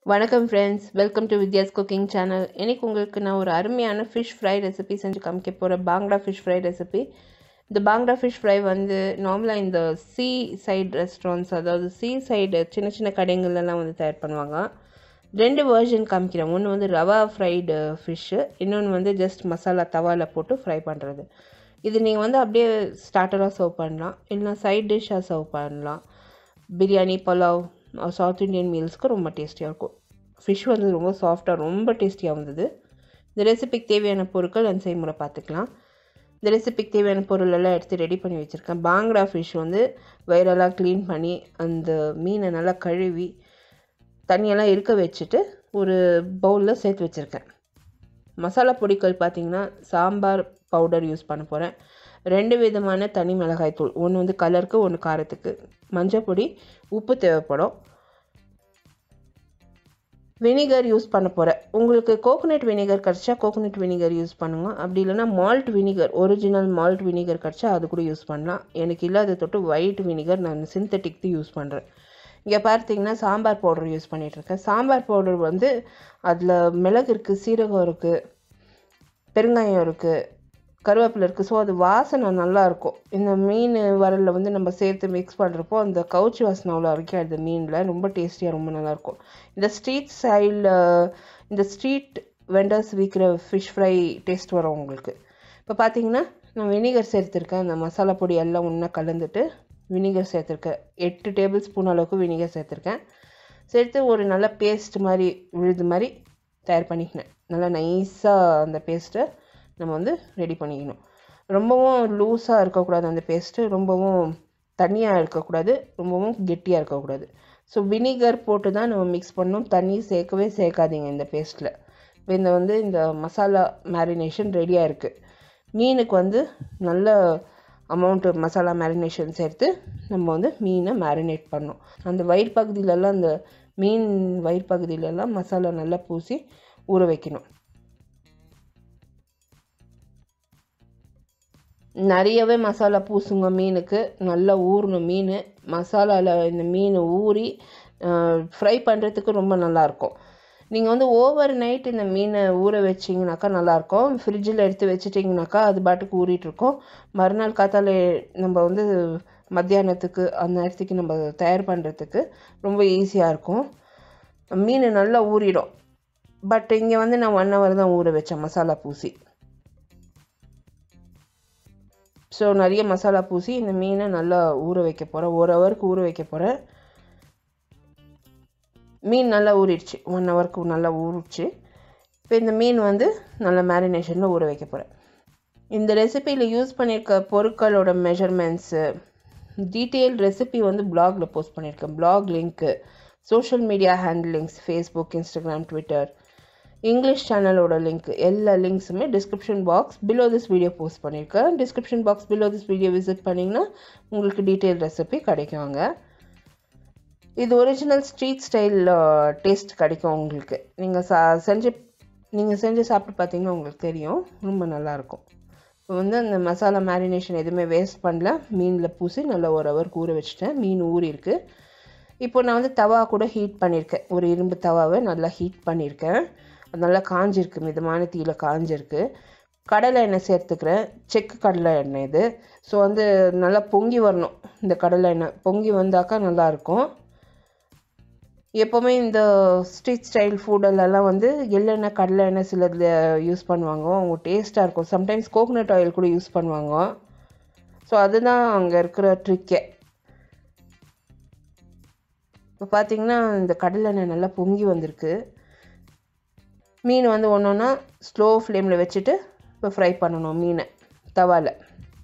வணக்கம் friends welcome to Vidya's cooking channel இன்னைக்கு உங்களுக்கு நான் ஒரு அருமையான ஃபிஷ் ஃப்ரை ரெசிபி செஞ்சு காமிக்க போகிறேன் பாங்க்டா ஃபிஷ் ஃப்ரை ரெசிபி இந்த பாங்க்டா ஃபிஷ் ஃப்ரை வந்து நார்மலாக இந்த சீ சைடு ரெஸ்டாரண்ட்ஸ் அதாவது சீ சைடு சின்ன சின்ன கடைங்கள்லாம் வந்து தயார் பண்ணுவாங்க ரெண்டு வேர்ஷன் காமிக்கிறேன் ஒன்று வந்து ரவா ஃப்ரைடு ஃபிஷ்ஷு இன்னொன்று வந்து ஜஸ்ட் மசாலா தவாவில் போட்டு ஃப்ரை பண்ணுறது இது நீங்கள் வந்து அப்படியே ஸ்டார்டராக சர்வ் பண்ணலாம் இல்லைனா சைட் டிஷ்ஷாக சர்வ் பண்ணலாம் பிரியாணி பலாவ் சவுத் இண்டியன் மீல்ஸ்க்கு ரொம்ப டேஸ்டியாக இருக்கும் ஃபிஷ் வந்து ரொம்ப சாஃப்டாக ரொம்ப டேஸ்டியாக வந்தது இந்த ரெசிபிக்கு தேவையான பொருட்கள் அந்த செய்முறை பார்த்துக்கலாம் இந்த ரெசிபிக்கு தேவையான பொருள் எல்லாம் எடுத்து ரெடி பண்ணி வச்சுருக்கேன் பாங்க்டா ஃபிஷ் வந்து வயிறெல்லாம் க்ளீன் பண்ணி அந்த மீனை நல்லா கழுவி தண்ணியெல்லாம் இருக்க வச்சுட்டு ஒரு பவுலில் சேர்த்து வச்சுருக்கேன் மசாலா பொடிகள் பார்த்திங்கன்னா சாம்பார் பவுடர் யூஸ் பண்ண போகிறேன் ரெண்டு விதமான தனி மிளகாய் தூள் ஒன்று வந்து கலருக்கு ஒன்று காரத்துக்கு மஞ்சள் பொடி உப்பு தேவைப்படும் வினிகர் யூஸ் பண்ண போகிறேன் உங்களுக்கு கோகோனட் வினிகர் கிடச்சா கோகோனட் வினிகர் யூஸ் பண்ணுங்க அப்படி இல்லைனா malt vinegar original malt vinegar கிடச்சா அது கூட யூஸ் பண்ணலாம் எனக்கு இல்லாத தொட்டு ஒயிட் வினிகர் நான் சிந்தட்டிக் யூஸ் பண்ணுறேன் இங்கே பார்த்தீங்கன்னா சாம்பார் பவுடர் யூஸ் பண்ணிகிட்ருக்கேன் சாம்பார் பவுடர் வந்து அதில் மிளகு இருக்குது சீரகம் இருக்குது பெருங்காயம் இருக்குது கருவேப்பிலை இருக்குது ஸோ அது வாசனை நல்லாயிருக்கும் இந்த மீன் வரலில் வந்து நம்ம சேர்த்து மிக்ஸ் பண்ணுறப்போ அந்த கவுச்சி வாசனை அவ்வளோ வரைக்கும் அந்த மீனில் ரொம்ப டேஸ்டியாக ரொம்ப நல்லாயிருக்கும் இந்த ஸ்ட்ரீட் ஸ்டைலில் இந்த ஸ்ட்ரீட் வெண்டர்ஸ் விற்கிற ஃபிஷ் ஃப்ரை டேஸ்ட் வரும் உங்களுக்கு இப்போ பார்த்தீங்கன்னா நான் வினிகர் சேர்த்துருக்கேன் அந்த மசாலா பொடி எல்லாம் ஒன்றா கலந்துட்டு வினிகர் சேர்த்துருக்கேன் எட்டு டேபிள் ஸ்பூன் அளவுக்கு வினிகர் சேர்த்துருக்கேன் சேர்த்து ஒரு நல்ல பேஸ்ட் மாதிரி விழுது மாதிரி தயார் பண்ணிக்கினேன் நல்லா நைஸாக அந்த பேஸ்ட்டை நம்ம வந்து ரெடி பண்ணிக்கணும் ரொம்பவும் லூஸாக இருக்கக்கூடாது அந்த பேஸ்ட்டு ரொம்பவும் தண்ணியாக இருக்கக்கூடாது ரொம்பவும் கெட்டியாக இருக்கக்கூடாது ஸோ வினிகர் போட்டு தான் நம்ம மிக்ஸ் பண்ணணும் தண்ணி சேர்க்கவே சேர்க்காதீங்க இந்த பேஸ்ட்டில் இப்போ இந்த வந்து இந்த மசாலா மேரினேஷன் ரெடியாக இருக்குது மீனுக்கு வந்து நல்ல அமௌண்ட்டு மசாலா மேரினேஷன் சேர்த்து நம்ம வந்து மீனை மேரினேட் பண்ணணும் அந்த வயிறு பகுதியிலலாம் அந்த மீன் வயிறு பகுதியிலலாம் மசாலா நல்லா பூசி ஊற வைக்கணும் நிறையவே மசாலா பூசுங்க மீனுக்கு நல்லா ஊறணும் மீன் மசாலாவில் இந்த மீன் ஊறி ஃப்ரை பண்ணுறதுக்கு ரொம்ப நல்லாயிருக்கும் நீங்கள் வந்து ஓவர் நைட் இந்த மீனை ஊற வச்சிங்கனாக்கா நல்லாயிருக்கும் ஃப்ரிட்ஜில் எடுத்து வச்சிட்டிங்கனாக்கா அது பாட்டுக்கு ஊறிட்டுருக்கும் மறுநாள் காத்தால நம்ம வந்து மத்தியானத்துக்கு அந்த நேரத்துக்கு நம்ம தயார் பண்ணுறதுக்கு ரொம்ப ஈஸியாக இருக்கும் மீன் நல்லா ஊறிடும் பட் இங்கே வந்து நான் ஒன் ஹவர் தான் ஊற வச்சேன் மசாலா பூசி ஸோ நிறைய மசாலா பூசி இந்த மீனை நல்லா ஊற வைக்க போகிறேன் ஒரு ஹவருக்கு ஊற வைக்க போகிறேன் மீன் நல்லா ஊறிடுச்சு ஒன் ஹவருக்கு நல்லா ஊறிடுச்சு இப்போ இந்த மீன் வந்து நல்லா மேரினேஷனில் ஊற வைக்க போகிறேன் இந்த ரெசிப்பியில் யூஸ் பண்ணியிருக்க பொருட்களோட மெஷர்மெண்ட்ஸு டீட்டெயில் ரெசிபி வந்து பிளாகில் போஸ்ட் பண்ணியிருக்கேன் பிளாக் லிங்க்கு social media handlings Facebook Instagram Twitter English சேனலோட லிங்க் எல்லா லிங்க்ஸுமே description box below this video post பண்ணியிருக்கேன் description box below this video visit பண்ணிங்கன்னா உங்களுக்கு டீட்டெயில் ரெசிபி கிடைக்குங்க இது ஒரிஜினல் ஸ்ட்ரீட் ஸ்டைல் டேஸ்ட் கிடைக்கும் உங்களுக்கு நீங்கள் சா செஞ்சு நீங்கள் செஞ்சு சாப்பிட்டு பார்த்தீங்கன்னா உங்களுக்கு தெரியும் ரொம்ப நல்லாயிருக்கும் இப்போ வந்து அந்த மசாலா மேரினேஷன் எதுவுமே வேஸ்ட் பண்ணல மீனில் பூசி நல்லா ஒரு ஹவருக்கு ஊற வச்சுட்டேன் மீன் ஊறி இருக்குது இப்போ நான் வந்து தவா கூட ஹீட் பண்ணியிருக்கேன் ஒரு இரும்பு தவாவை நல்லா ஹீட் பண்ணியிருக்கேன் அது நல்லா காஞ்சிருக்கு மிதமான தீயில் காஞ்சிருக்கு கடலை எண்ணெய் சேர்த்துக்கிறேன் செக்கு கடலை எண்ணெய் இது ஸோ வந்து நல்லா பொங்கி வரணும் இந்த கடலை எண்ணெய் பொங்கி வந்தாக்கா நல்லாயிருக்கும் எப்போவுமே இந்த ஸ்ட்ரீட் ஸ்டைல் ஃபுட்டெல்லாம் வந்து எள்ளெண்ணெய் கடலை எண்ணெய் சிலதில் யூஸ் பண்ணுவாங்க அவங்க டேஸ்ட்டாக இருக்கும் சம்டைம்ஸ் கோகோனட் ஆயில் கூட யூஸ் பண்ணுவாங்க ஸோ அதுதான் அங்கே இருக்கிற ட்ரிக்கே இப்போ பார்த்தீங்கன்னா இந்த கடலை எண்ணெய் நல்லா பொங்கி வந்திருக்கு மீன் வந்து ஒன்று ஒன்றா ஸ்லோ ஃப்ளேமில் வச்சுட்டு இப்போ ஃப்ரை பண்ணணும் மீனை தவாவில்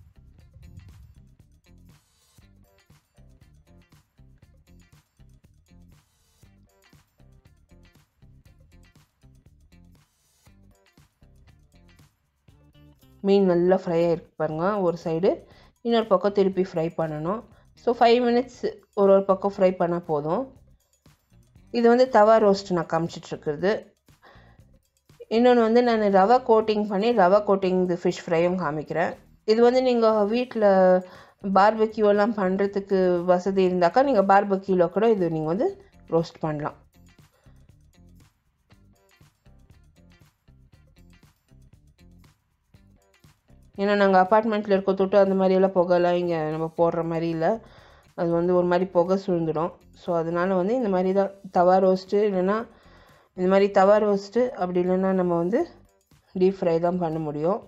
மீன் நல்லா ஃப்ரை ஆகிருக்கு பாருங்கள் ஒரு சைடு இன்னொரு பக்கம் திருப்பி ஃப்ரை பண்ணணும் ஸோ ஃபைவ் மினிட்ஸ் ஒரு ஒரு பக்கம் ஃப்ரை பண்ணால் போதும் இது வந்து தவா ரோஸ்ட் நான் காமிச்சிட்ருக்குறது இன்னொன்று வந்து நான் ரவா கோட்டிங் பண்ணி ரவா கோட்டிங் இது ஃபிஷ் ஃப்ரையும் காமிக்கிறேன் இது வந்து நீங்கள் வீட்டில் பார்பக்யூலாம் பண்ணுறதுக்கு வசதி இருந்தாக்கா நீங்கள் பார்பக்யூவில் கூட இது நீங்கள் வந்து ரோஸ்ட் பண்ணலாம் ஏன்னா நாங்கள் அப்பார்ட்மெண்ட்டில் இருக்க தொட்டு அந்த மாதிரியெல்லாம் புகைலாம் இங்கே நம்ம போடுற மாதிரி இல்லை அது வந்து ஒரு மாதிரி புகை சுழ்ந்துடும் ஸோ அதனால வந்து இந்த மாதிரி தான் தவா ரோஸ்ட்டு இல்லைன்னா இந்த மாதிரி தவா ரோஸ்ட்டு அப்படி இல்லைன்னா நம்ம வந்து டீப் ஃப்ரை தான் பண்ண முடியும்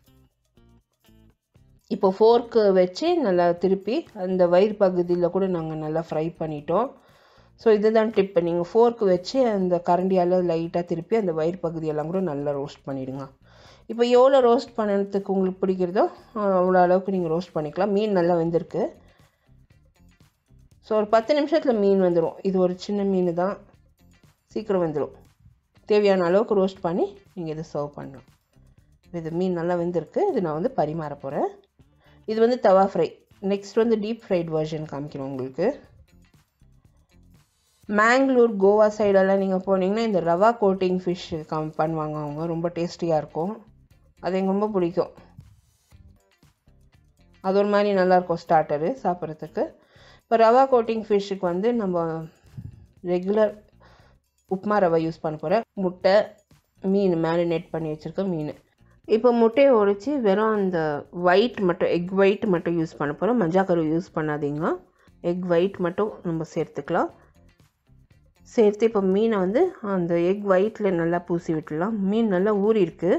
இப்போ ஃபோர்க்கு வச்சு நல்லா திருப்பி அந்த வயிறு பகுதியில் கூட நாங்கள் நல்லா ஃப்ரை பண்ணிட்டோம் ஸோ இதுதான் டிப் நீங்கள் ஃபோர்க்கு வச்சு அந்த கரண்டியால் லைட்டாக திருப்பி அந்த வயிறு பகுதியெல்லாம் கூட நல்லா ரோஸ்ட் பண்ணிவிடுங்க இப்போ எவ்வளோ ரோஸ்ட் பண்ணுறதுக்கு உங்களுக்கு பிடிக்கிறதோ அவ்வளோ அளவுக்கு நீங்கள் ரோஸ்ட் பண்ணிக்கலாம் மீன் நல்லா வெந்திருக்கு ஸோ ஒரு பத்து நிமிஷத்தில் மீன் வந்துடும் இது ஒரு சின்ன மீன் தான் சீக்கிரம் வந்துடும் தேவையான அளவுக்கு ரோஸ்ட் பண்ணி நீங்கள் இதை சர்வ் பண்ணலாம் இது மீன் நல்லா வெந்திருக்கு இது நான் வந்து பரிமாற போகிறேன் இது வந்து தவா ஃப்ரை நெக்ஸ்ட் வந்து டீப் ஃப்ரைட் வெர்ஷன் காமிக்கிறோம் உங்களுக்கு மேங்களூர் கோவா சைடெல்லாம் நீங்கள் போனீங்கன்னா இந்த ரவா கோட்டிங் ஃபிஷ் கம் பண்ணுவாங்க அவங்க ரொம்ப டேஸ்டியாக இருக்கும் அது எனக்கு ரொம்ப பிடிக்கும் அது ஒரு மாதிரி நல்லாயிருக்கும் ஸ்டார்டரு சாப்பிட்றதுக்கு இப்போ ரவா கோட்டிங் ஃபிஷ்ஷுக்கு வந்து நம்ம ரெகுலர் உப்புமா ரவை யூஸ் பண்ண போகிறேன் முட்டை மீன் மேரினேட் பண்ணி வச்சுருக்க மீன் இப்போ முட்டையை உடைச்சி வெறும் அந்த ஒயிட் மட்டும் எக் ஒயிட் மட்டும் யூஸ் பண்ண போகிறோம் மஞ்சாக்கரு யூஸ் பண்ணாதீங்க எக் ஒயிட் மட்டும் நம்ம சேர்த்துக்கலாம் சேர்த்து இப்போ மீனை வந்து அந்த எக் ஒயிட்டில் நல்லா பூசி விட்டுடலாம் மீன் நல்லா ஊறி இருக்கு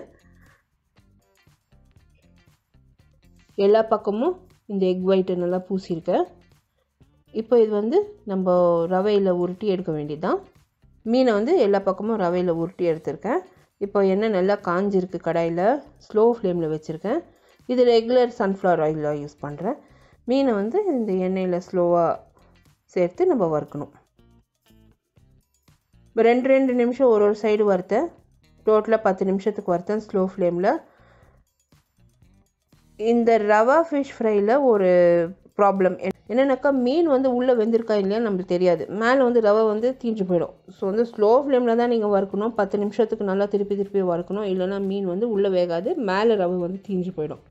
எல்லா பக்கமும் இந்த எக் ஒயிட்டை நல்லா பூசியிருக்கேன் இப்போ இது வந்து நம்ம ரவையில் உருட்டி எடுக்க வேண்டியதுதான் மீனை வந்து எல்லா பக்கமும் ரவையில் உருட்டி எடுத்திருக்கேன் இப்போ எண்ணெய் நல்லா காஞ்சிருக்கு கடாயில் ஸ்லோ ஃப்ளேமில் வச்சுருக்கேன் இது ரெகுலர் சன்ஃப்ளவர் ஆயிலில் யூஸ் பண்ணுறேன் மீனை வந்து இந்த எண்ணெயில் ஸ்லோவாக சேர்த்து நம்ம வறுக்கணும் இப்போ ரெண்டு ரெண்டு நிமிஷம் ஒரு ஒரு சைடு வறுத்தேன் டோட்டலாக பத்து நிமிஷத்துக்கு வறுத்தேன் ஸ்லோ ஃப்ளேமில் இந்த ரவா ஃபிஷ் ஃப்ரையில் ஒரு ப்ராப்ளம் என்னென்னாக்கா மீன் வந்து உள்ளே வெந்திருக்கா இல்லையா நம்மளுக்கு தெரியாது மேலே வந்து ரவை வந்து தீஞ்சு போயிடும் ஸோ வந்து ஸ்லோ ஃப்ளேமில் தான் நீங்கள் வறுக்கணும் பத்து நிமிஷத்துக்கு நல்லா திருப்பி திருப்பி வறுக்கணும் இல்லைனா மீன் வந்து உள்ளே வேகாது மேலே ரவை வந்து தீஞ்சு போயிடும்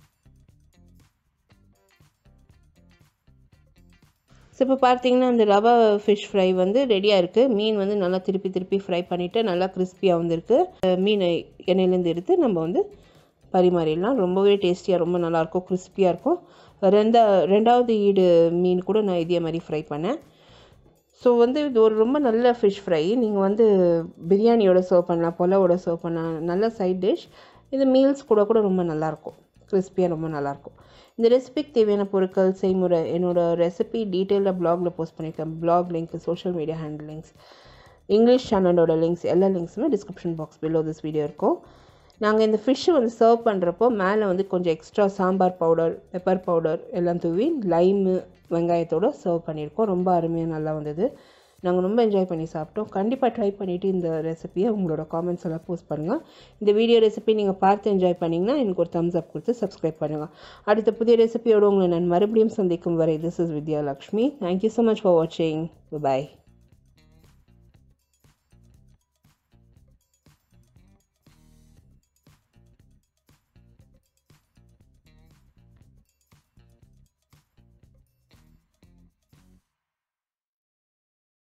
ஸோ இப்போ பார்த்தீங்கன்னா அந்த ரவா ஃபிஷ் ஃப்ரை வந்து ரெடியாக இருக்குது மீன் வந்து நல்லா திருப்பி திருப்பி ஃப்ரை பண்ணிவிட்டு நல்லா கிறிஸ்பியாக வந்திருக்கு மீனை எண்ணெயிலேருந்து எடுத்து நம்ம வந்து பரிமாறிடலாம் ரொம்பவே டேஸ்டியாக ரொம்ப நல்லாயிருக்கும் கிறிஸ்பியாக இருக்கும் ரெண்டா ரெண்டாவது ஈடு மீன் கூட நான் இதே மாதிரி ஃப்ரை பண்ணேன் ஸோ வந்து இது ஒரு ரொம்ப நல்ல ஃபிஷ் ஃப்ரை நீங்கள் வந்து பிரியாணியோட சர்வ் பண்ணலாம் புலாவோட சர்வ் பண்ணலாம் நல்ல சைட் டிஷ் இது மீல்ஸ் கூட கூட ரொம்ப நல்லாயிருக்கும் கிறிஸ்பியாக ரொம்ப நல்லாயிருக்கும் இந்த ரெசிபிக்கு தேவையான பொருட்கள் செய்முறை என்னோடய ரெசிபி டீட்டெயிலாக ப்ளாகில் போஸ்ட் பண்ணியிருக்கேன் blog link social media handle links English சேனலோட லிங்க்ஸ் எல்லா லிங்க்ஸுமே description box below this video இருக்கும் நாங்கள் இந்த ஃபிஷ்ஷை வந்து சர்வ் பண்ணுறப்போ மேலே வந்து கொஞ்சம் extra sambar powder pepper powder எல்லாம் தூவி லைமு வெங்காயத்தோடு சர்வ் பண்ணியிருக்கோம் ரொம்ப அருமையாக நல்லா வந்தது நாங்கள் ரொம்ப என்ஜாய் பண்ணி சாப்பிட்டோம் கண்டிப்பாக ட்ரை பண்ணிவிட்டு இந்த ரெசிபியை உங்களோட காமெண்ட்ஸ் எல்லாம் போஸ்ட் பண்ணுங்கள் இந்த வீடியோ ரெசிபி நீங்கள் பார்த்து என்ஜாய் பண்ணிங்கன்னா எனக்கு ஒரு தம்ஸ் அப் கொடுத்து சப்ஸ்கிரைப் பண்ணுங்கள் அடுத்த புதிய ரெசிபியோடு உங்களை நான் மறுபடியும் சந்திக்கும் வரை this is Vidya Lakshmi thank you so much for வாட்சிங் பாய்